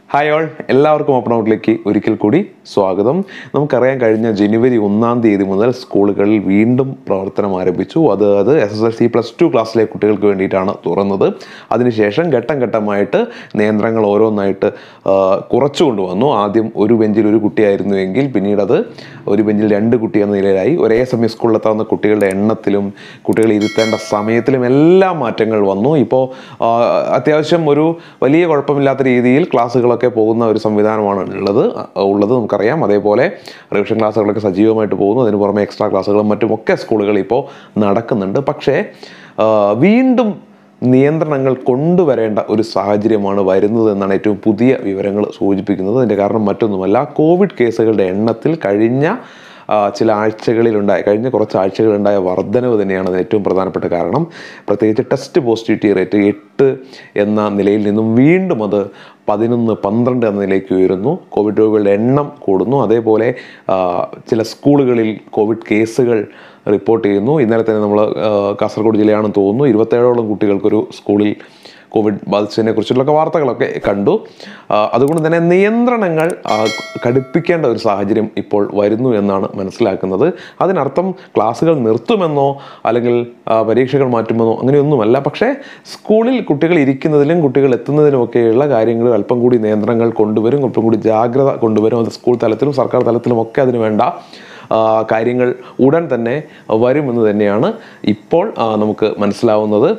hi all എല്ലാവർക്കും open ഔട്ടിലേക്ക് ഒരിക്കൽ കൂടി സ്വാഗതം നമുക്കറിയാൻ കഴിഞ്ഞ ജനുവരി ഒന്നാം തീയതി മുതൽ സ്കൂളുകളിൽ വീണ്ടും പ്രവർത്തനം ആരംഭിച്ചു അത് അത് S S L C plus two ക്ലാസ്സിലെ കുട്ടികൾക്ക് വേണ്ടിയിട്ടാണ് തുറന്നത് അതിനുശേഷം ഘട്ടം ഘട്ടമായിട്ട് നിയന്ത്രണങ്ങൾ ഓരോന്നായിട്ട് ആ, കുറച്ചു കൊണ്ടുവന്നു ആദ്യം ഒരു ബെഞ്ചിൽ ഒരു കുട്ടിയായിരുന്നുവെങ്കിൽ പിന്നീട് അത് ഒരു ബെഞ്ചിൽ രണ്ട് കുട്ടി എന്ന നിലയിലായി ഒരേ സമയം സ്കൂളിലെത്താവുന്ന കുട്ടികളുടെ എണ്ണത്തിലും കുട്ടികളെ ഇരുത്തേണ്ട സമയത്തിലും എല്ലാം മാറ്റങ്ങൾ വന്നു ഇപ്പോൾ അത്യാവശ്യം ഒരു വലിയ കുഴപ്പമില്ലാത്ത രീതിയിൽ ക്ലാസ്സുകളൊക്കെ പോകുന്ന ഒരു സംവിധാനമാണ് ഉള്ളത് അഹ് ഉള്ളത് നമുക്കറിയാം അതേപോലെ റിവിഷൻ ക്ലാസ്സുകളൊക്കെ സജീവമായിട്ട് പോകുന്നു അതിന് പുറമെ എക്സ്ട്രാ ക്ലാസ്സുകളും മറ്റുമൊക്കെ സ്കൂളുകളിൽ ഇപ്പോൾ നടക്കുന്നുണ്ട് പക്ഷേ ആ, വീണ്ടും നിയന്ത്രണങ്ങൾ കൊണ്ടുവരേണ്ട ഒരു സാഹചര്യമാണ് വരുന്നത് എന്നാണ് ഏറ്റവും പുതിയ വിവരങ്ങൾ സൂചിപ്പിക്കുന്നത് അതിൻ്റെ കാരണം മറ്റൊന്നുമല്ല കോവിഡ് കേസുകളുടെ എണ്ണത്തിൽ കഴിഞ്ഞ ആ, ചില ആഴ്ചകളിലുണ്ടായ കഴിഞ്ഞ കുറച്ച് ആഴ്ചകളുണ്ടായ വർധനവ് തന്നെയാണ് അതിന് ഏറ്റവും പ്രധാനപ്പെട്ട കാരണം പ്രത്യേകിച്ച് ടെസ്റ്റ് പോസിറ്റിവിറ്റി റേറ്റ് എട്ട് എന്ന നിലയിൽ നിന്നും വീണ്ടും അത് പതിനൊന്ന് പന്ത്രണ്ട് എന്ന നിലയ്ക്ക് ഉയരുന്നു കോവിഡ് രോഗികളുടെ എണ്ണം കൂടുന്നു അതേപോലെ ആ, ചില സ്കൂളുകളിൽ കോവിഡ് കേസുകൾ റിപ്പോർട്ട് ചെയ്യുന്നു ഇന്നലെ തന്നെ നമ്മൾ കാസർഗോഡ് ജില്ലയാണെന്ന് തോന്നുന്നു ഇരുപത്തേഴോളം കുട്ടികൾക്കൊരു സ്കൂളിൽ കോവിഡ് ബാധിച്ചതിനെ കുറിച്ചുള്ളൊക്കെ വാർത്തകളൊക്കെ കണ്ടു ആ, അതുകൊണ്ട് തന്നെ നിയന്ത്രണങ്ങൾ ആ, കടുപ്പിക്കേണ്ട ഒരു സാഹചര്യം ഇപ്പോൾ വരുന്നു എന്നാണ് മനസ്സിലാക്കുന്നത് അതിനർത്ഥം ക്ലാസ്സുകൾ നിർത്തുമെന്നോ അല്ലെങ്കിൽ ആ, പരീക്ഷകൾ മാറ്റുമെന്നോ അങ്ങനെയൊന്നുമല്ല പക്ഷേ സ്കൂളിൽ കുട്ടികൾ ഇരിക്കുന്നതിലും കുട്ടികൾ എത്തുന്നതിനുമൊക്കെയുള്ള കാര്യങ്ങളിൽ അല്പം കൂടി നിയന്ത്രണങ്ങൾ കൊണ്ടുവരും അല്പം കൂടി ജാഗ്രത കൊണ്ടുവരും അത് സ്കൂൾ തലത്തിലും സർക്കാർ തലത്തിലും ഒക്കെ അതിന് വേണ്ട ആ, കാര്യങ്ങൾ ഉടൻ തന്നെ വരുമെന്ന് തന്നെയാണ് ഇപ്പോൾ ആ, നമുക്ക് മനസ്സിലാവുന്നത്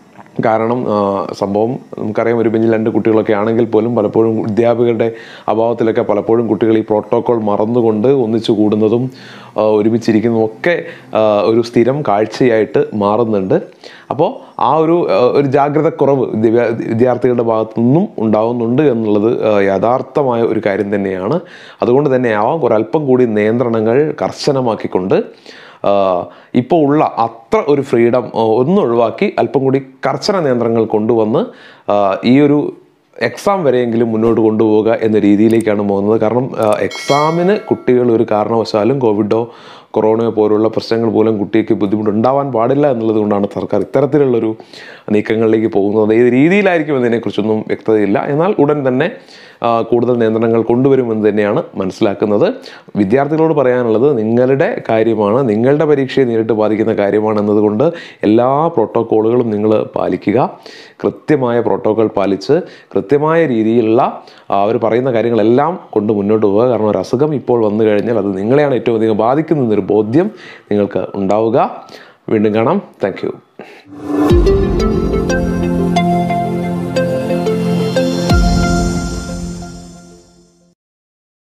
കാരണം ആ, സംഭവം നമുക്കറിയാം ഒരു ബെഞ്ചിൽ രണ്ട് കുട്ടികളൊക്കെ ആണെങ്കിൽ പോലും പലപ്പോഴും അധ്യാപകരുടെ അഭാവത്തിലൊക്കെ പലപ്പോഴും കുട്ടികൾ ഈ പ്രോട്ടോകോൾ മറന്നുകൊണ്ട് ഒന്നിച്ചു കൂടുന്നതും ആ, ഒരുമിച്ചിരിക്കുന്നതും ഒക്കെ ആ, ഒരു സ്ഥിരം കാഴ്ചയായിട്ട് മാറുന്നുണ്ട് അപ്പോൾ ആ ഒരു ആ, ഒരു ജാഗ്രത കുറവ് വിദ്യാഭ്യാ- വിദ്യാർത്ഥികളുടെ ഭാഗത്തു നിന്നും ഉണ്ടാവുന്നുണ്ട് എന്നുള്ളത് ആ, യഥാർത്ഥമായ ഒരു കാര്യം തന്നെയാണ് അതുകൊണ്ട് തന്നെ ആവാം ഒരല്പം കൂടി നിയന്ത്രണങ്ങൾ കർശനമാക്കിക്കൊണ്ട് ഇപ്പോൾ ഉള്ള അത്ര ഒരു ഫ്രീഡം ഒന്ന് ഒഴിവാക്കി അല്പം കൂടി കർശന നിയന്ത്രണങ്ങൾ കൊണ്ടുവന്ന് ആ, ഈ ഒരു എക്സാം വരെയെങ്കിലും മുന്നോട്ട് കൊണ്ടുപോവുക എന്ന രീതിയിലേക്കാണ് പോകുന്നത് കാരണം ആ, എക്സാമിന് കുട്ടികൾ ഒരു കാരണവശാലും കോവിഡോ കൊറോണയോ പോലുള്ള പ്രശ്നങ്ങൾ മൂലം കുട്ടിക്ക് ബുദ്ധിമുട്ടുണ്ടാവാൻ പാടില്ല എന്നുള്ളത് കൊണ്ടാണ് സർക്കാർ ഇത്തരത്തിലുള്ളൊരു നീക്കങ്ങളിലേക്ക് പോകുന്നത് ഏത് രീതിയിലായിരിക്കും എന്നതിനെക്കുറിച്ചൊന്നും വ്യക്തതയില്ല എന്നാൽ ഉടൻ തന്നെ ആ, കൂടുതൽ നിയന്ത്രണങ്ങൾ കൊണ്ടുവരുമെന്ന് തന്നെയാണ് മനസ്സിലാക്കുന്നത് വിദ്യാർത്ഥികളോട് പറയാനുള്ളത് നിങ്ങളുടെ കാര്യമാണ് നിങ്ങളുടെ പരീക്ഷയെ നേരിട്ട് ബാധിക്കുന്ന കാര്യമാണ് എന്നതുകൊണ്ട് എല്ലാ പ്രോട്ടോക്കോളുകളും നിങ്ങൾ പാലിക്കുക കൃത്യമായ പ്രോട്ടോക്കോൾ പാലിച്ച് കൃത്യമായ രീതിയിലുള്ള അവർ പറയുന്ന കാര്യങ്ങളെല്ലാം കൊണ്ട് മുന്നോട്ട് പോവുക കാരണം ഒരു അസുഖം ഇപ്പോൾ വന്നു കഴിഞ്ഞാൽ അത് നിങ്ങളെയാണ് ഏറ്റവും അധികം ബാധിക്കുന്നതെന്നൊരു ബോധ്യം നിങ്ങൾക്ക് ഉണ്ടാവുക വീണ്ടും കാണാം താങ്ക്